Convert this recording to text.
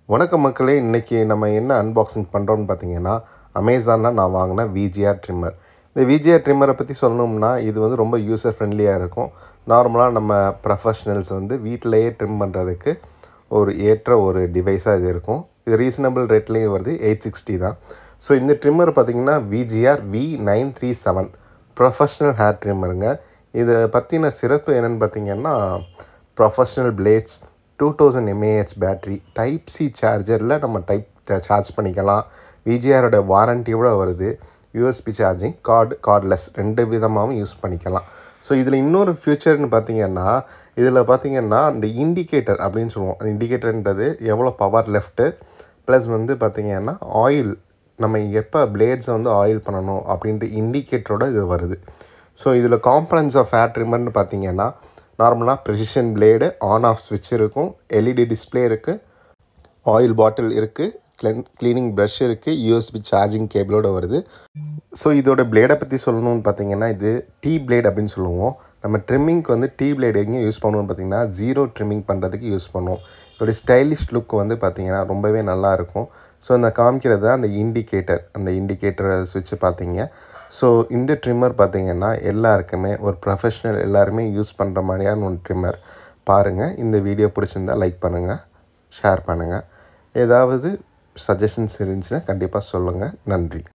வணக்கம் மக்களே இன்றைக்கி நம்ம என்ன அன்பாக்சிங் பண்ணுறோம்னு பார்த்தீங்கன்னா அமேசானில் நான் வாங்கின விஜிஆர் ட்ரிம்மர் இந்த விஜிஆர் ட்ரிம்மரை பற்றி சொல்லணும்னா இது வந்து ரொம்ப யூசர் ஃப்ரெண்ட்லியாக இருக்கும் நார்மலாக நம்ம ப்ரொஃபஷ்னல்ஸ் வந்து வீட்டிலையே ட்ரிம் பண்ணுறதுக்கு ஒரு ஏற்ற ஒரு டிவைஸாக இது இருக்கும் இது ரீசனபிள் ரேட்லேயும் வருது எயிட் சிக்ஸ்டி தான் ஸோ இந்த ட்ரிம்மர் பார்த்தீங்கன்னா VGR V nine three seven professional hair ட்ரிம்மருங்க இதை பற்றின சிறப்பு என்னென்னு பார்த்தீங்கன்னா professional blades two thousand mAh battery type C சார்ஜரில் நம்ம டைப் சார்ஜ் பண்ணிக்கலாம் விஜிஆரோட வாரண்டியோட வருது யூஎஸ்பி சார்ஜிங் கார்டு கார்ட்லெஸ் ரெண்டு விதமாகவும் யூஸ் பண்ணிக்கலாம் ஸோ இதில் இன்னொரு ஃபியூச்சர்னு பார்த்தீங்கன்னா இதில் பார்த்தீங்கன்னா இந்த இண்டிகேட்டர் அப்படின்னு சொல்லுவோம் அந்த இண்டிகேட்டர்ன்றது எவ்வளோ பவர் லெஃப்ட்டு ப்ளஸ் வந்து பார்த்திங்கன்னா ஆயில் நம்ம எப்போ பிளேட்ஸை வந்து ஆயில் பண்ணணும் அப்படின்ட்டு இண்டிகேட்டரோட இது வருது ஸோ இதில் காம்பனன்ஸ் ஆஃப் ஹேர் ட்ரிம்மர்னு பார்த்தீங்கன்னா நார்மலாக ப்ரெசிஷன் பிளேடு ஆன் ஆஃப் ஸ்விட்ச் இருக்கும் எல்இடி டிஸ்பிளே இருக்குது ஆயில் பாட்டில் இருக்குது க்ளென் க்ளீனிங் ப்ரஷ் இருக்குது யூஎஸ்பி சார்ஜிங் கேபிளோட வருது ஸோ இதோட பிளேடை பற்றி சொல்லணும்னு பார்த்தீங்கன்னா இது டீ பிளேட் அப்படின்னு சொல்லுவோம் நம்ம ட்ரிம்மிங்க்கு வந்து டீ பிளேட் எங்கே யூஸ் பண்ணுவோம்னு பார்த்தீங்கன்னா ஜீரோ ட்ரிம்மிங் பண்ணுறதுக்கு யூஸ் பண்ணுவோம் இதோட ஸ்டைலிஷ் லுக் வந்து பார்த்திங்கன்னா ரொம்பவே நல்லாயிருக்கும் ஸோ இந்த காமிக்கிறது தான் அந்த இண்டிகேட்டர் அந்த இண்டிகேட்டரை சுவிட்ச் பார்த்தீங்க ஸோ இந்த ட்ரிம்மர் பார்த்திங்கன்னா எல்லாருக்குமே ஒரு ப்ரொஃபஷ்னல் எல்லாருமே யூஸ் பண்ணுற மாதிரியான ஒரு ட்ரிம்மர் பாருங்கள் இந்த வீடியோ பிடிச்சிருந்தா லைக் பண்ணுங்கள் ஷேர் பண்ணுங்கள் ஏதாவது சஜஷன்ஸ் இருந்துச்சுன்னா கண்டிப்பாக சொல்லுங்கள் நன்றி